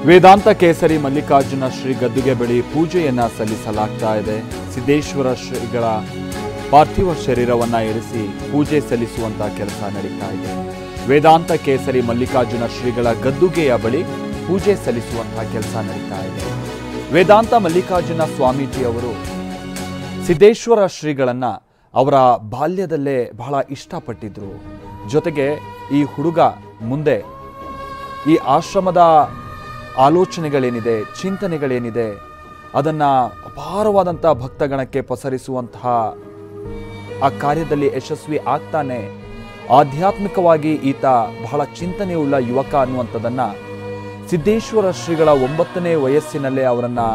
ವೇದಾಂತ ಕೇಸರಿ ಮಲ್ಲಿಕಾರ್ಜುನ ಶ್ರೀ ಗದ್ದುಗೆ ಬಳಿ ಪೂಜೆಯನ್ನ ಸಲ್ಲಿಸಲಾಗ್ತಾ ಇದೆ ಸಿದ್ದೇಶ್ವರ ಶ್ರೀಗಳ ಪಾರ್ಥಿವ ಶರೀರವನ್ನ ಇರಿಸಿ ಪೂಜೆ ಸಲ್ಲಿಸುವಂತ ಕೆಲಸ ನಡೀತಾ ಇದೆ ವೇದಾಂತ ಕೇಸರಿ ಮಲ್ಲಿಕಾರ್ಜುನ ಶ್ರೀಗಳ ಗದ್ದುಗೆಯ ಬಳಿ ಪೂಜೆ ಸಲ್ಲಿಸುವಂತಹ ಕೆಲಸ ನಡೀತಾ ಇದೆ ವೇದಾಂತ ಮಲ್ಲಿಕಾರ್ಜುನ ಸ್ವಾಮೀಜಿ ಅವರು ಸಿದ್ದೇಶ್ವರ ಶ್ರೀಗಳನ್ನ ಅವರ ಬಾಲ್ಯದಲ್ಲೇ ಬಹಳ ಇಷ್ಟಪಟ್ಟಿದ್ರು ಜೊತೆಗೆ ಈ ಹುಡುಗ ಮುಂದೆ ಈ ಆಶ್ರಮದ ಆಲೋಚನೆಗಳೇನಿದೆ ಚಿಂತನೆಗಳೇನಿದೆ ಅದನ್ನು ಅಪಾರವಾದಂಥ ಭಕ್ತಗಣಕ್ಕೆ ಪಸರಿಸುವಂತಹ ಆ ಕಾರ್ಯದಲ್ಲಿ ಯಶಸ್ವಿ ಆಗ್ತಾನೆ ಆಧ್ಯಾತ್ಮಿಕವಾಗಿ ಈತ ಬಹಳ ಚಿಂತನೆಯುಳ್ಳ ಯುವಕ ಅನ್ನುವಂಥದ್ದನ್ನು ಸಿದ್ದೇಶ್ವರ ಶ್ರೀಗಳ ಒಂಬತ್ತನೇ ವಯಸ್ಸಿನಲ್ಲೇ ಅವರನ್ನು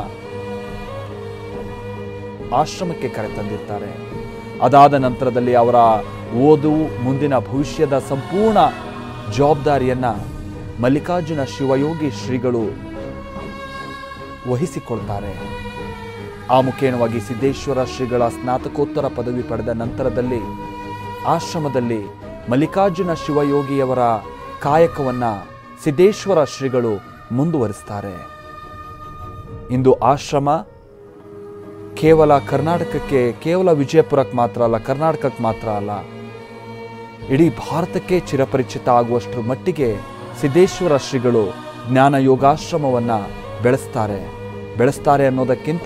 ಆಶ್ರಮಕ್ಕೆ ಕರೆತಂದಿರ್ತಾರೆ ಅದಾದ ನಂತರದಲ್ಲಿ ಅವರ ಓದು ಮುಂದಿನ ಭವಿಷ್ಯದ ಸಂಪೂರ್ಣ ಜವಾಬ್ದಾರಿಯನ್ನ ಮಲ್ಲಿಕಾರ್ಜುನ ಶಿವಯೋಗಿ ಶ್ರೀಗಳು ವಹಿಸಿಕೊಳ್ತಾರೆ ಆ ಮುಖೇನವಾಗಿ ಸಿದ್ದೇಶ್ವರ ಶ್ರೀಗಳ ಸ್ನಾತಕೋತ್ತರ ಪದವಿ ಪಡೆದ ನಂತರದಲ್ಲಿ ಆಶ್ರಮದಲ್ಲಿ ಮಲ್ಲಿಕಾರ್ಜುನ ಶಿವಯೋಗಿಯವರ ಕಾಯಕವನ್ನ ಸಿದ್ದೇಶ್ವರ ಶ್ರೀಗಳು ಮುಂದುವರಿಸ್ತಾರೆ ಇಂದು ಆಶ್ರಮ ಕೇವಲ ಕರ್ನಾಟಕಕ್ಕೆ ಕೇವಲ ವಿಜಯಪುರಕ್ಕೆ ಮಾತ್ರ ಅಲ್ಲ ಕರ್ನಾಟಕಕ್ಕೆ ಮಾತ್ರ ಅಲ್ಲ ಇಡೀ ಭಾರತಕ್ಕೆ ಚಿರಪರಿಚಿತ ಆಗುವಷ್ಟರ ಮಟ್ಟಿಗೆ ಸಿದ್ದೇಶ್ವರ ಶ್ರೀಗಳು ಜ್ಞಾನ ಯೋಗಾಶ್ರಮವನ್ನ ಬೆಳೆಸ್ತಾರೆ ಬೆಳೆಸ್ತಾರೆ ಅನ್ನೋದಕ್ಕಿಂತ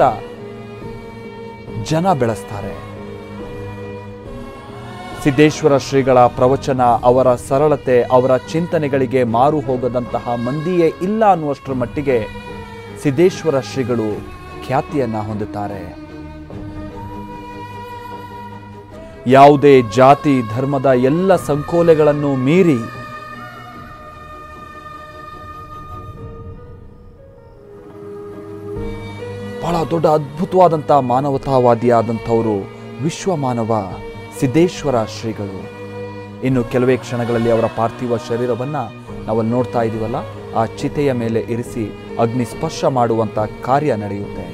ಜನ ಬೆಳೆಸ್ತಾರೆ ಸಿದ್ದೇಶ್ವರ ಶ್ರೀಗಳ ಪ್ರವಚನ ಅವರ ಸರಳತೆ ಅವರ ಚಿಂತನೆಗಳಿಗೆ ಮಾರು ಹೋಗದಂತಹ ಮಂದಿಯೇ ಇಲ್ಲ ಅನ್ನುವಷ್ಟರ ಮಟ್ಟಿಗೆ ಸಿದ್ದೇಶ್ವರ ಶ್ರೀಗಳು ಖ್ಯಾತಿಯನ್ನ ಹೊಂದುತ್ತಾರೆ ಯಾವುದೇ ಜಾತಿ ಧರ್ಮದ ಎಲ್ಲ ಸಂಕೋಲೆಗಳನ್ನು ಮೀರಿ ಬಹಳ ದೊಡ್ಡ ಅದ್ಭುತವಾದಂಥ ಮಾನವತಾವಾದಿಯಾದಂಥವರು ವಿಶ್ವ ಮಾನವ ಸಿದ್ದೇಶ್ವರ ಶ್ರೀಗಳು ಇನ್ನು ಕೆಲವೇ ಕ್ಷಣಗಳಲ್ಲಿ ಅವರ ಪಾರ್ಥಿವ ಶರೀರವನ್ನ ನಾವಲ್ಲಿ ನೋಡ್ತಾ ಇದ್ದೀವಲ್ಲ ಆ ಚಿತೆಯ ಮೇಲೆ ಇರಿಸಿ ಅಗ್ನಿ ಸ್ಪರ್ಶ ಮಾಡುವಂತ ಕಾರ್ಯ ನಡೆಯುತ್ತೆ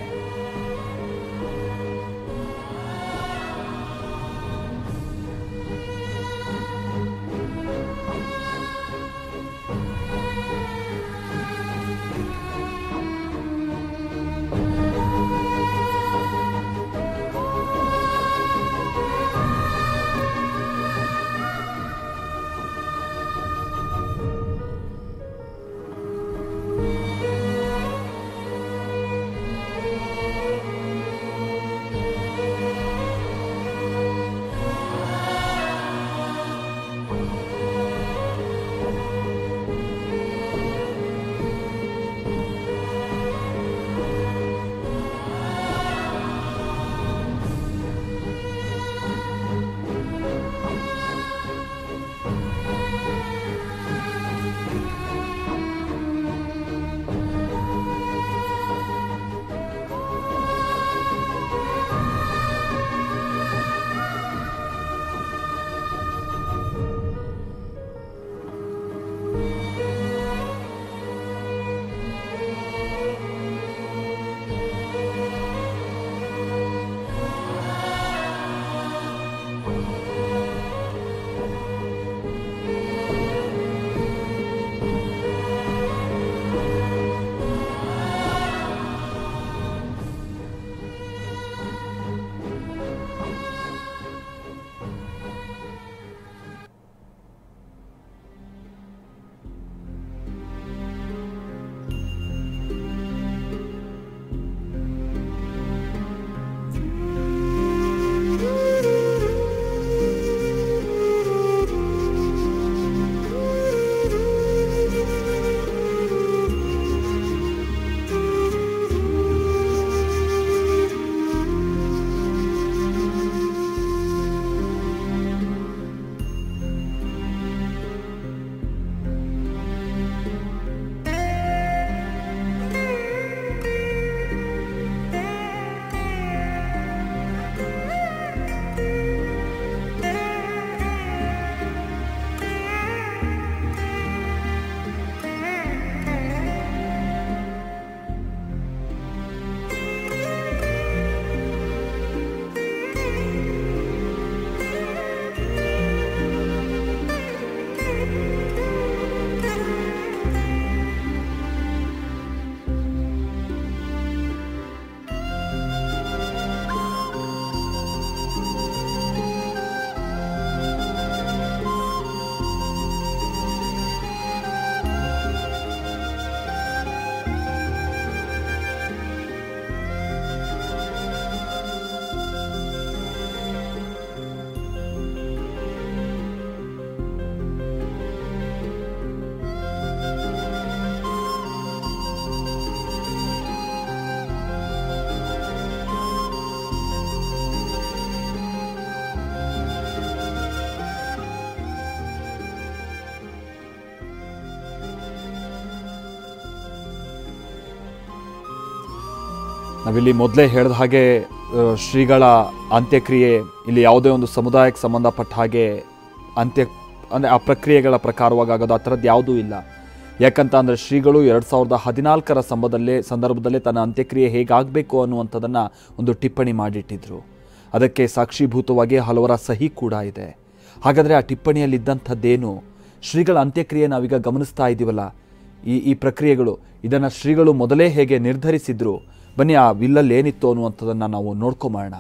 ನಾವಿಲ್ಲಿ ಮೊದಲೇ ಹೇಳಿದ ಹಾಗೆ ಆ, ಶ್ರೀಗಳ ಅಂತ್ಯಕ್ರಿಯೆ ಇಲ್ಲಿ ಯಾವುದೇ ಒಂದು ಸಮುದಾಯಕ್ಕೆ ಸಂಬಂಧಪಟ್ಟ ಹಾಗೆ ಅಂತ್ಯ ಅಂದರೆ ಆ ಪ್ರಕ್ರಿಯೆಗಳ ಪ್ರಕಾರವಾಗಿ ಆಗೋದು ಆ ಥರದ್ದು ಯಾವುದೂ ಇಲ್ಲ ಯಾಕಂತ ಅಂದರೆ ಶ್ರೀಗಳು ಎರಡು ಸಾವಿರದ ಹದಿನಾಲ್ಕರ ಸಂಬಂಧದಲ್ಲೇ ಸಂದರ್ಭದಲ್ಲೇ ತನ್ನ ಅಂತ್ಯಕ್ರಿಯೆ ಹೇಗಾಗಬೇಕು ಅನ್ನುವಂಥದ್ದನ್ನು ಒಂದು ಟಿಪ್ಪಣಿ ಮಾಡಿಟ್ಟಿದ್ರು ಅದಕ್ಕೆ ಸಾಕ್ಷೀಭೂತವಾಗಿ ಹಲವರ ಸಹಿ ಕೂಡ ಇದೆ ಹಾಗಾದರೆ ಆ ಟಿಪ್ಪಣಿಯಲ್ಲಿದ್ದಂಥದ್ದೇನು ಶ್ರೀಗಳ ಅಂತ್ಯಕ್ರಿಯೆ ನಾವೀಗ ಗಮನಿಸ್ತಾ ಇದ್ದೀವಲ್ಲ ಈ ಈ ಪ್ರಕ್ರಿಯೆಗಳು ಇದನ್ನು ಶ್ರೀಗಳು ಮೊದಲೇ ಹೇಗೆ ನಿರ್ಧರಿಸಿದ್ರು ಬನ್ನಿ ಆ ವಿಲ್ಲಲ್ಲಿ ಏನಿತ್ತು ಅನ್ನುವಂಥದ್ದನ್ನು ನಾವು ನೋಡ್ಕೊಂಬೋಣ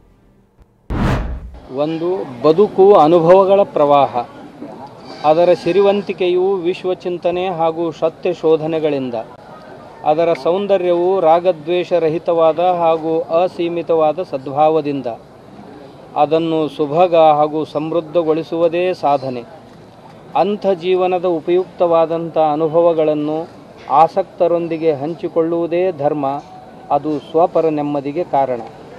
ಒಂದು ಬದುಕು ಅನುಭವಗಳ ಪ್ರವಾಹ ಅದರ ಸಿರಿವಂತಿಕೆಯು ವಿಶ್ವಚಿಂತನೆ ಹಾಗೂ ಸತ್ಯ ಶೋಧನೆಗಳಿಂದ ಅದರ ಸೌಂದರ್ಯವು ರಾಗದ್ವೇಷರಹಿತವಾದ ಹಾಗೂ ಅಸೀಮಿತವಾದ ಸದ್ಭಾವದಿಂದ ಅದನ್ನು ಸುಭಗ ಹಾಗೂ ಸಮೃದ್ಧಗೊಳಿಸುವುದೇ ಸಾಧನೆ ಅಂಥ ಜೀವನದ ಉಪಯುಕ್ತವಾದಂಥ ಅನುಭವಗಳನ್ನು ಆಸಕ್ತರೊಂದಿಗೆ ಹಂಚಿಕೊಳ್ಳುವುದೇ ಧರ್ಮ ಅದು ಸ್ವಪರ ನೆಮ್ಮದಿಗೆ ಕಾರಣ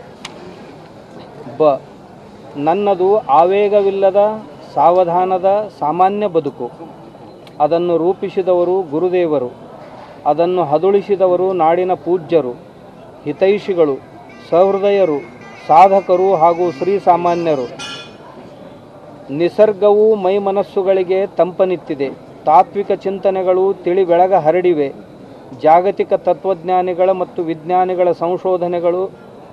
ಬ ನನ್ನದು ಆವೇಗವಿಲ್ಲದ ಸಾವಧಾನದ ಸಾಮಾನ್ಯ ಬದುಕು ಅದನ್ನು ರೂಪಿಸಿದವರು ಗುರುದೇವರು ಅದನ್ನು ಹದುಳಿಸಿದವರು ನಾಡಿನ ಪೂಜ್ಯರು ಹಿತೈಷಿಗಳು ಸಹೃದಯರು ಸಾಧಕರು ಹಾಗೂ ಶ್ರೀಸಾಮಾನ್ಯರು ನಿಸರ್ಗವು ಮೈ ಮನಸ್ಸುಗಳಿಗೆ ತಂಪನಿತ್ತಿದೆ ತಾತ್ವಿಕ ಚಿಂತನೆಗಳು ತಿಳಿ ಬೆಳಗ ಹರಡಿವೆ ಜಾಗತಿಕ ತತ್ವಜ್ಞಾನಿಗಳ ಮತ್ತು ವಿಜ್ಞಾನಿಗಳ ಸಂಶೋಧನೆಗಳು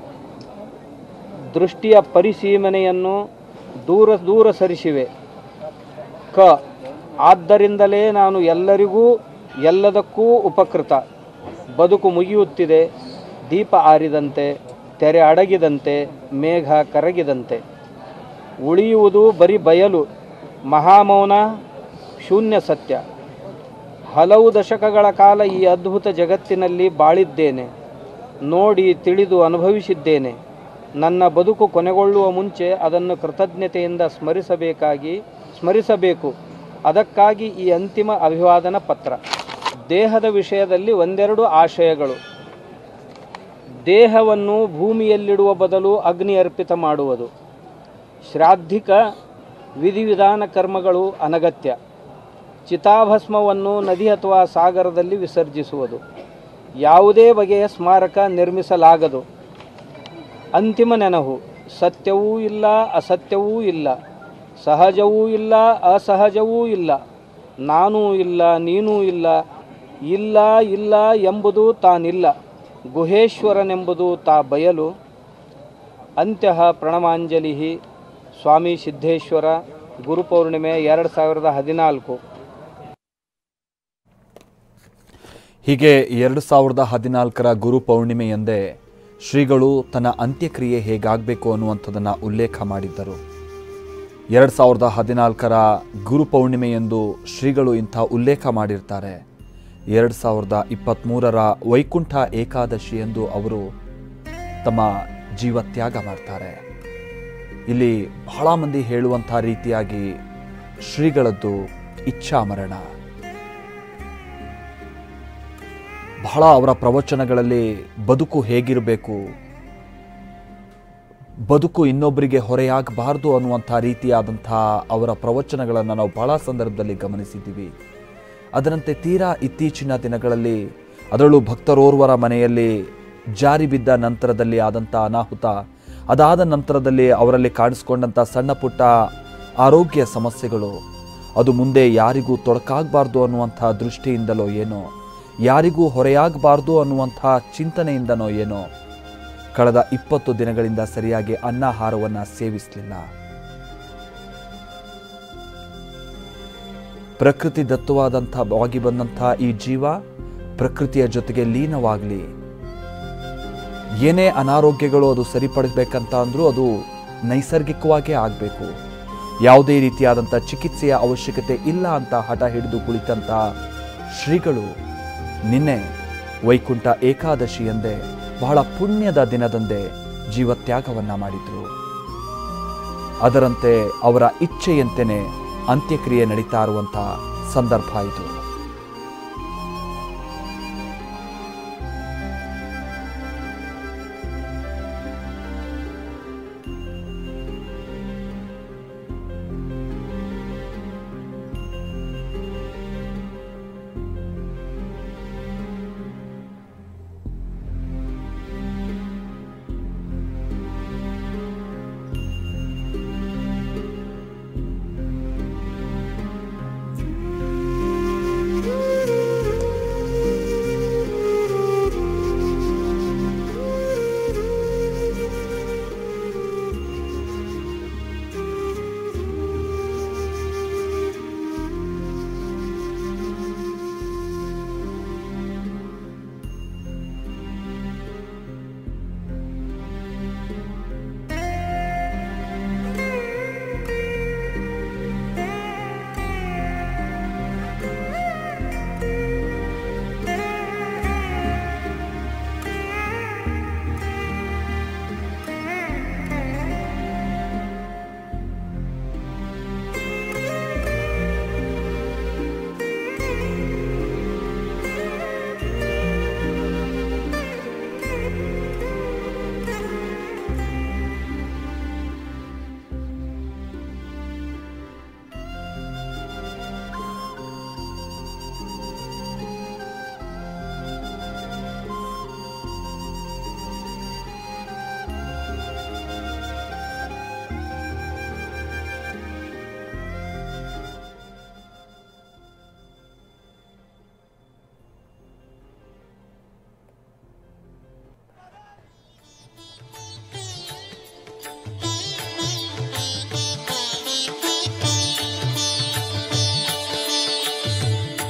ದೃಷ್ಟಿಯ ಪರಿಸೀಮನೆಯನ್ನು ದೂರ ದೂರ ಸರಿಸಿವೆ ಕ ಆದ್ದರಿಂದಲೇ ನಾನು ಎಲ್ಲರಿಗೂ ಎಲ್ಲದಕ್ಕೂ ಉಪಕೃತ ಬದುಕು ಮುಗಿಯುತ್ತಿದೆ ದೀಪ ಆರಿದಂತೆ ತೆರೆ ಅಡಗಿದಂತೆ ಮೇಘ ಕರಗಿದಂತೆ ಉಳಿಯುವುದು ಬರೀ ಬಯಲು ಮಹಾಮೌನ ಶೂನ್ಯ ಸತ್ಯ ಹಲವು ದಶಕಗಳ ಕಾಲ ಈ ಅದ್ಭುತ ಜಗತ್ತಿನಲ್ಲಿ ಬಾಳಿದ್ದೇನೆ ನೋಡಿ ತಿಳಿದು ಅನುಭವಿಸಿದ್ದೇನೆ ನನ್ನ ಬದುಕು ಕೊನೆಗೊಳ್ಳುವ ಮುಂಚೆ ಅದನ್ನು ಕೃತಜ್ಞತೆಯಿಂದ ಸ್ಮರಿಸಬೇಕಾಗಿ ಸ್ಮರಿಸಬೇಕು ಅದಕ್ಕಾಗಿ ಈ ಅಂತಿಮ ಅಭಿವಾದನ ಪತ್ರ ದೇಹದ ವಿಷಯದಲ್ಲಿ ಒಂದೆರಡು ಆಶಯಗಳು ದೇಹವನ್ನು ಭೂಮಿಯಲ್ಲಿಡುವ ಬದಲು ಅಗ್ನಿ ಅರ್ಪಿತ ಮಾಡುವುದು ಶ್ರಾದ್ಧಿಕ ವಿಧಿವಿಧಾನ ಕರ್ಮಗಳು ಅನಗತ್ಯ ಚಿತಾಭಸ್ಮವನ್ನು ನದಿ ಅಥವಾ ಸಾಗರದಲ್ಲಿ ವಿಸರ್ಜಿಸುವುದು ಯಾವುದೇ ಬಗೆಯ ಸ್ಮಾರಕ ನಿರ್ಮಿಸಲಾಗದು ಅಂತಿಮ ನೆನಹು ಸತ್ಯವೂ ಇಲ್ಲ ಅಸತ್ಯವೂ ಇಲ್ಲ ಸಹಜವೂ ಇಲ್ಲ ಅಸಹಜವೂ ಇಲ್ಲ ನಾನೂ ಇಲ್ಲ ನೀನೂ ಇಲ್ಲ ಇಲ್ಲ ಇಲ್ಲ ಎಂಬುದು ತಾನಿಲ್ಲ ಗುಹೇಶ್ವರನೆಂಬುದು ತಾ ಬಯಲು ಅಂತ್ಯ ಪ್ರಣಮಾಂಜಲಿ ಸ್ವಾಮಿ ಸಿದ್ದೇಶ್ವರ ಗುರುಪೌರ್ಣಿಮೆ ಎರಡು ಸಾವಿರದ ಹದಿನಾಲ್ಕು ಹೀಗೆ ಎರಡು ಸಾವಿರದ ಹದಿನಾಲ್ಕರ ಗುರು ಪೌರ್ಣಿಮೆಯಂದೇ ಶ್ರೀಗಳು ತನ್ನ ಅಂತ್ಯಕ್ರಿಯೆ ಹೇಗಾಗಬೇಕು ಅನ್ನುವಂಥದ್ದನ್ನು ಉಲ್ಲೇಖ ಮಾಡಿದ್ದರು ಎರಡು ಸಾವಿರದ ಹದಿನಾಲ್ಕರ ಗುರು ಪೌರ್ಣಿಮೆಯಂದು ಶ್ರೀಗಳು ಇಂಥ ಉಲ್ಲೇಖ ಮಾಡಿರ್ತಾರೆ ಎರಡು ಸಾವಿರದ ಇಪ್ಪತ್ತ್ಮೂರರ ವೈಕುಂಠ ಏಕಾದಶಿಯಂದು ಅವರು ತಮ್ಮ ಜೀವತ್ಯಾಗ ಮಾಡ್ತಾರೆ ಇಲ್ಲಿ ಬಹಳ ಮಂದಿ ಹೇಳುವಂಥ ರೀತಿಯಾಗಿ ಶ್ರೀಗಳದ್ದು ಇಚ್ಛಾಮರಣ ಬಹಳ ಅವರ ಪ್ರವಚನಗಳಲ್ಲಿ ಬದುಕು ಹೇಗಿರಬೇಕು ಬದುಕು ಇನ್ನೊಬ್ಬರಿಗೆ ಹೊರೆಯಾಗಬಾರ್ದು ಅನ್ನುವಂಥ ರೀತಿಯಾದಂಥ ಅವರ ಪ್ರವಚನಗಳನ್ನು ನಾವು ಬಹಳ ಸಂದರ್ಭದಲ್ಲಿ ಗಮನಿಸಿದ್ದೀವಿ ಅದರಂತೆ ತೀರಾ ಇತ್ತೀಚಿನ ದಿನಗಳಲ್ಲಿ ಅದರಲ್ಲೂ ಭಕ್ತರೋರ್ವರ ಮನೆಯಲ್ಲಿ ಜಾರಿ ಬಿದ್ದ ನಂತರದಲ್ಲಿ ಆದಂಥ ಅನಾಹುತ ಅದಾದ ನಂತರದಲ್ಲಿ ಅವರಲ್ಲಿ ಕಾಣಿಸ್ಕೊಂಡಂಥ ಸಣ್ಣ ಪುಟ್ಟ ಆರೋಗ್ಯ ಸಮಸ್ಯೆಗಳು ಅದು ಮುಂದೆ ಯಾರಿಗೂ ತೊಡಕಾಗಬಾರ್ದು ಅನ್ನುವಂಥ ದೃಷ್ಟಿಯಿಂದಲೋ ಏನೋ ಯಾರಿಗೂ ಹೊರೆಯಾಗಬಾರ್ದು ಅನ್ನುವಂಥ ಚಿಂತನೆಯಿಂದನೋ ಏನೋ ಕಳೆದ ಇಪ್ಪತ್ತು ದಿನಗಳಿಂದ ಸರಿಯಾಗಿ ಅನ್ನಾಹಾರವನ್ನು ಸೇವಿಸಲಿಲ್ಲ ಪ್ರಕೃತಿ ದತ್ತವಾದಂಥವಾಗಿ ಬಂದಂಥ ಈ ಜೀವ ಪ್ರಕೃತಿಯ ಜೊತೆಗೆ ಲೀನವಾಗಲಿ ಏನೇ ಅನಾರೋಗ್ಯಗಳು ಅದು ಸರಿಪಡಿಸ್ಬೇಕಂತ ಅಂದರೂ ಅದು ನೈಸರ್ಗಿಕವಾಗೇ ಆಗಬೇಕು ಯಾವುದೇ ರೀತಿಯಾದಂಥ ಚಿಕಿತ್ಸೆಯ ಅವಶ್ಯಕತೆ ಇಲ್ಲ ಅಂತ ಹಠ ಹಿಡಿದು ಕುಳಿತಂಥ ಶ್ರೀಗಳು ನಿನ್ನೆ ವೈಕುಂಠ ಏಕಾದಶಿ ಎಂದೇ ಬಹಳ ಪುಣ್ಯದ ದಿನದಂದೇ ಜೀವತ್ಯಾಗವನ್ನ ಮಾಡಿದ್ರು ಅದರಂತೆ ಅವರ ಇಚ್ಛೆಯಂತೆಯೇ ಅಂತ್ಯಕ್ರಿಯೆ ನಡೀತಾ ಇರುವಂಥ ಸಂದರ್ಭ ಇದು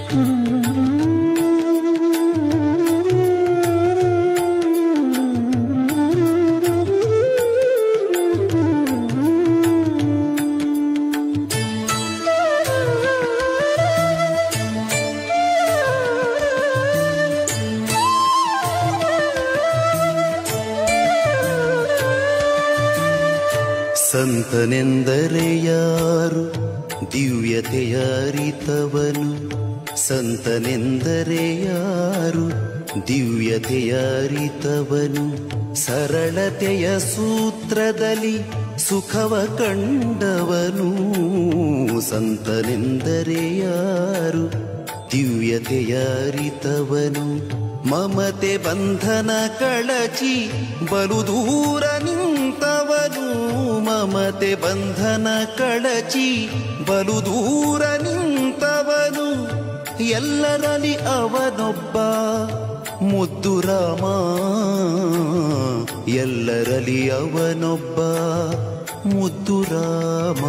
ಸಂತನೆಂದರೆ ಯಾರು ದಿವ್ಯತೆಯ ಅರಿತವನು ಸಂತನೆಂದರೆ ಯಾರು ದಿವ್ಯತೆಯ ಅರಿತವನು ಸರಳತೆಯ ಸೂತ್ರದಲ್ಲಿ ಸುಖವ ಕಂಡವನು ಸಂತನೆಂದರೆ ಯಾರು ದಿವ್ಯತೆಯ ಅರಿತವನು ಮಮತೆ ಬಂಧನ ಕಳಚಿ ಬಲು ದೂರ ನಿಂತವನು ಮಮತೆ ಬಂಧನ ಕಳಚಿ ಬಲು ದೂರ ನಿಂತವನು ಎಲ್ಲರಲ್ಲಿ ಅವನೊಬ್ಬ ಮುದ್ದು ರಾಮ ಎಲ್ಲರಲ್ಲಿ ಅವನೊಬ್ಬ ಮುದ್ದು ರಾಮ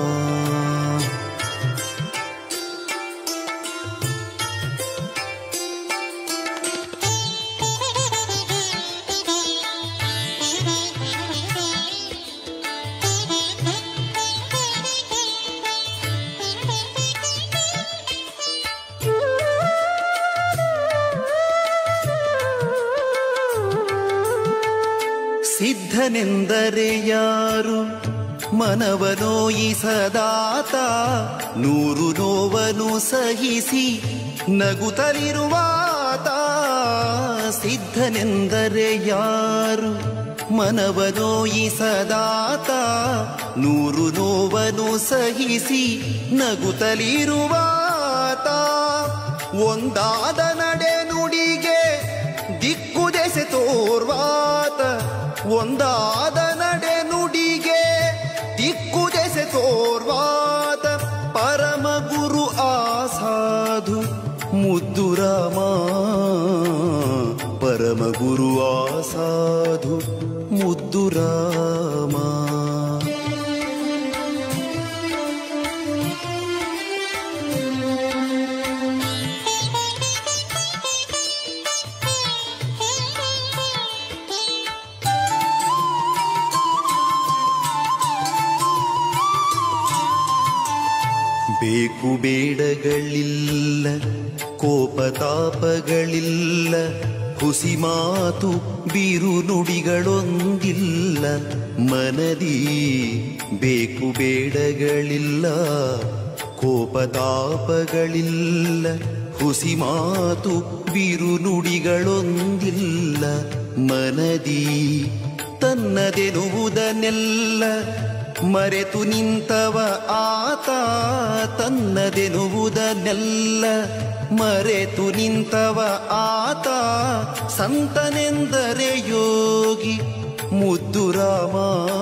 ಸಿದ್ಧನೆಂದರೆ ಯಾರು ಮನವನೋಯಿಸದಾತ ನೂರು ನೋವನು ಸಹಿಸಿ ನಗುತ್ತಲಿರುವಾತ ಸಿದ್ಧನೆಂದರೆ ಯಾರು ಮನವನೋಯಿಸದಾತ ನೂರು ನೋವನು ಸಹಿಸಿ ನಗುತ್ತಲಿರುವಾತ ಒಂದಾದ ನಡೆ ನುಡಿಗೆ ದಿಕ್ಕು ದೆಸೆ ತೋರ್ವಾತ ಒಂದಾದ ನಡೆ ನುಡಿಗೆ ದಿಕ್ಕು ದೆಸೆ ತೋರ್ವಾತ ಪರಮ ಗುರು ಆಸಾಧು ಮುದ್ದು ರಾಮ ಪರಮ ಗುರು ಆಸಾಧು ಮುದ್ದು ರಾಮ ಬೇಕು ಬೇಡಗಳಿಲ್ಲ ಕೋಪತಾಪಗಳಿಲ್ಲ ಹುಸಿ ಮಾತು ಬೀರು ನುಡಿಗಳೊಂದಿಲ್ಲ ಮನದಿ ಬೇಕು ಬೇಡಗಳಿಲ್ಲ ಕೋಪತಾಪಗಳಿಲ್ಲ ಹುಸಿ ಮಾತು ಬಿರು ನುಡಿಗಳೊಂದಿಲ್ಲ ಮನದಿ ತನ್ನದೆನುವುದನ್ನೆಲ್ಲ ಮರೆತು ನಿಂತವ ಆತ ತನ್ನದೆನುವುದನ್ನೆಲ್ಲ ಮರೆತು ನಿಂತವ ಆತ ಸಂತನೆಂದರೆ ಯೋಗಿ ಮುದ್ದು ರಾಮ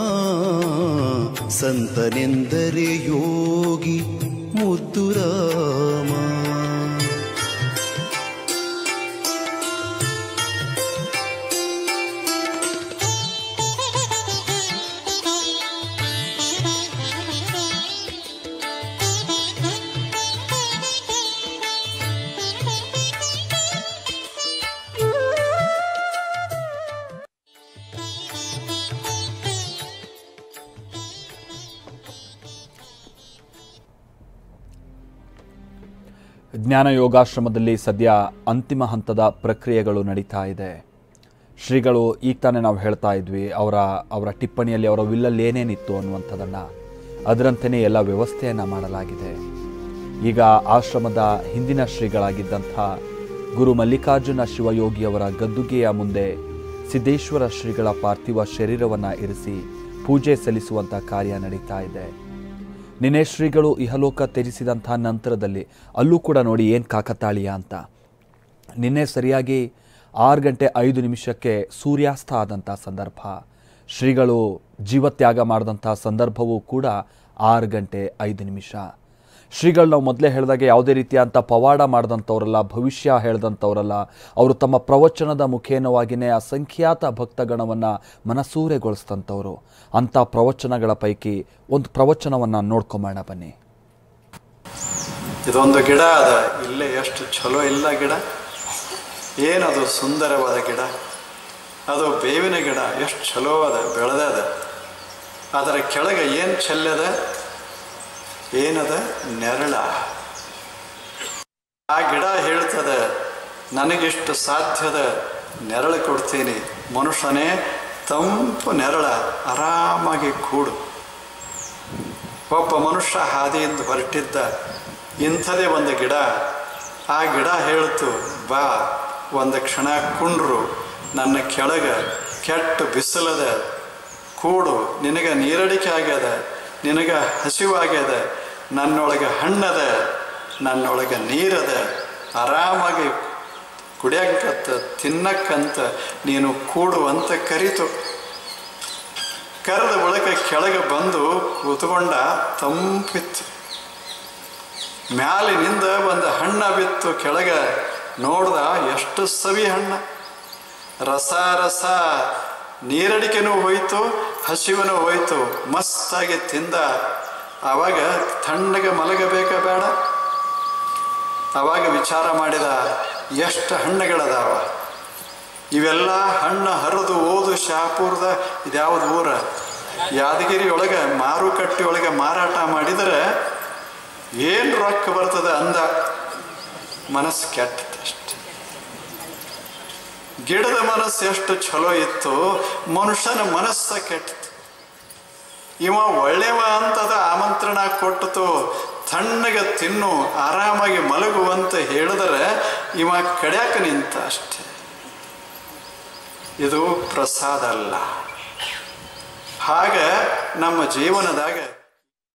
ಸಂತನೆಂದರೆ ಯೋಗಿ ಮುದ್ದು ರಾಮ ಜ್ಞಾನ ಯೋಗಾಶ್ರಮದಲ್ಲಿ ಸದ್ಯ ಅಂತಿಮ ಹಂತದ ಪ್ರಕ್ರಿಯೆಗಳು ನಡೀತಾ ಇದೆ ಶ್ರೀಗಳು ಈಗ ತಾನೇ ನಾವು ಹೇಳ್ತಾ ಇದ್ವಿ ಅವರ ಅವರ ಟಿಪ್ಪಣಿಯಲ್ಲಿ ಅವರ ವಿಲ್ಲಲ್ಲಿ ಏನೇನಿತ್ತು ಅನ್ನುವಂಥದ್ದನ್ನು ಅದರಂತೆಯೇ ಎಲ್ಲ ವ್ಯವಸ್ಥೆಯನ್ನು ಮಾಡಲಾಗಿದೆ ಈಗ ಆಶ್ರಮದ ಹಿಂದಿನ ಶ್ರೀಗಳಾಗಿದ್ದಂಥ ಗುರು ಮಲ್ಲಿಕಾರ್ಜುನ ಶಿವಯೋಗಿಯವರ ಗದ್ದುಗೆಯ ಮುಂದೆ ಸಿದ್ದೇಶ್ವರ ಶ್ರೀಗಳ ಪಾರ್ಥಿವ ಶರೀರವನ್ನು ಇರಿಸಿ ಪೂಜೆ ಸಲ್ಲಿಸುವಂಥ ಕಾರ್ಯ ನಡೀತಾ ಇದೆ ನಿನ್ನೆ ಶ್ರೀಗಳು ಇಹಲೋಕ ತ್ಯಜಿಸಿದಂಥ ನಂತರದಲ್ಲಿ ಅಲ್ಲೂ ಕೂಡ ನೋಡಿ ಏನು ಕಾಕತಾಳೀಯ ಅಂತ ನಿನ್ನೆ ಸರಿಯಾಗಿ ಆರು ಗಂಟೆ ಐದು ನಿಮಿಷಕ್ಕೆ ಸೂರ್ಯಾಸ್ತ ಆದಂಥ ಸಂದರ್ಭ ಶ್ರೀಗಳು ಜೀವತ್ಯಾಗ ಮಾಡಿದಂಥ ಸಂದರ್ಭವೂ ಕೂಡ ಆರು ಗಂಟೆ ಐದು ನಿಮಿಷ ಶ್ರೀಗಳು ನಾವು ಮೊದಲೇ ಹೇಳಿದಾಗೆ ಯಾವುದೇ ರೀತಿಯಂಥ ಪವಾಡ ಮಾಡಿದಂಥವರಲ್ಲ ಭವಿಷ್ಯ ಹೇಳಿದಂಥವರಲ್ಲ ಅವರು ತಮ್ಮ ಪ್ರವಚನದ ಮುಖೇನವಾಗಿಯೇ ಅಸಂಖ್ಯಾತ ಭಕ್ತಗಣವನ್ನು ಮನಸೂರೆಗೊಳಿಸಿದಂಥವರು ಅಂಥ ಪ್ರವಚನಗಳ ಪೈಕಿ ಒಂದು ಪ್ರವಚನವನ್ನು ನೋಡ್ಕೊಂಬೋಣ ಬನ್ನಿ ಇದೊಂದು ಗಿಡ ಅದ ಇಲ್ಲೇ ಎಷ್ಟು ಚಲೋ ಇಲ್ಲ ಗಿಡ ಏನದು ಸುಂದರವಾದ ಗಿಡ ಅದು ಬೇವಿನ ಗಿಡ ಎಷ್ಟು ಚಲೋ ಅದ ಬೆಳೆದದ ಅದರ ಕೆಳಗೆ ಏನು ಚೆಲ್ಲದ ಏನದ ನೆರಳ ಆ ಗಿಡ ಹೇಳ್ತದೆ ನನಗಿಷ್ಟು ಸಾಧ್ಯದ ನೆರಳು ಕೊಡ್ತೀನಿ ಮನುಷ್ಯನೇ ತಂಪು ನೆರಳ ಆರಾಮಾಗಿ ಕೂಡು ಒಬ್ಬ ಮನುಷ್ಯ ಹಾದಿಯಿಂದ ಹೊರಟಿದ್ದ ಇಂಥದೇ ಒಂದು ಗಿಡ ಆ ಗಿಡ ಹೇಳ್ತು ಬಾ ಒಂದು ಕ್ಷಣ ಕುಂಡ್ರು ನನ್ನ ಕೆಳಗ ಕೆಟ್ಟ ಬಿಸಿಲದ ಕೂಡು ನಿನಗೆ ನೀರಡಿಕೆ ಆಗ್ಯದ ನಿನಗೆ ಹಸಿವಾಗ್ಯದ ನನ್ನೊಳಗೆ ಹಣ್ಣದ ನನ್ನೊಳಗೆ ನೀರದ ಆರಾಮಾಗಿ ಕುಡಿಯಕ್ಕಂತ ತಿನ್ನಕ್ಕಂತ ನೀನು ಕೂಡು ಅಂತ ಕರಿತು ಕರೆದ ಬಳಿಕ ಕೆಳಗೆ ಬಂದು ಕೂತ್ಕೊಂಡ ತಂಪಿತ್ತು ಮ್ಯಾಲಿನಿಂದ ಒಂದು ಹಣ್ಣ ಬಿತ್ತು ಕೆಳಗೆ ನೋಡ್ದ ಎಷ್ಟು ಸವಿ ಹಣ್ಣ ರಸ ರಸ ನೀರಡಿಕೆನೂ ಹೋಯ್ತು ಹಸಿವನೂ ಹೋಯ್ತು ಮಸ್ತಾಗಿ ತಿಂದ ಆವಾಗ ತಣ್ಣಗೆ ಮಲಗಬೇಕ ಬೇಡ ಆವಾಗ ವಿಚಾರ ಮಾಡಿದ ಎಷ್ಟು ಹಣ್ಣುಗಳದಾವ ಇವೆಲ್ಲ ಹಣ್ಣು ಹರಿದು ಓದು ಶಾಪುರದ ಇದ್ಯಾವುದು ಊರ ಯಾದಗಿರಿ ಒಳಗೆ ಮಾರುಕಟ್ಟೆ ಒಳಗೆ ಮಾರಾಟ ಮಾಡಿದರೆ ಏನು ರೊಕ್ಕ ಬರ್ತದೆ ಅಂದ ಮನಸ್ಸು ಕೆಟ್ಟದಷ್ಟೆ ಗಿಡದ ಮನಸ್ಸು ಎಷ್ಟು ಚಲೋ ಇತ್ತು ಮನುಷ್ಯನ ಮನಸ್ಸ ಕೆಟ್ಟಿತು ಇವ ಒಳ್ಳೆವ ಅಂತದ ಆಮಂತ್ರಣ ಕೊಟ್ಟಿತು ತಣ್ಣಗೆ ತಿನ್ನು ಆರಾಮಾಗಿ ಮಲಗು ಅಂತ ಹೇಳಿದರೆ ಇವ ಕಡ್ಯಾಕ ನಿಂತ ಅಷ್ಟೆ ಇದು ಪ್ರಸಾದ ಅಲ್ಲ ಹಾಗೆ ನಮ್ಮ ಜೀವನದಾಗ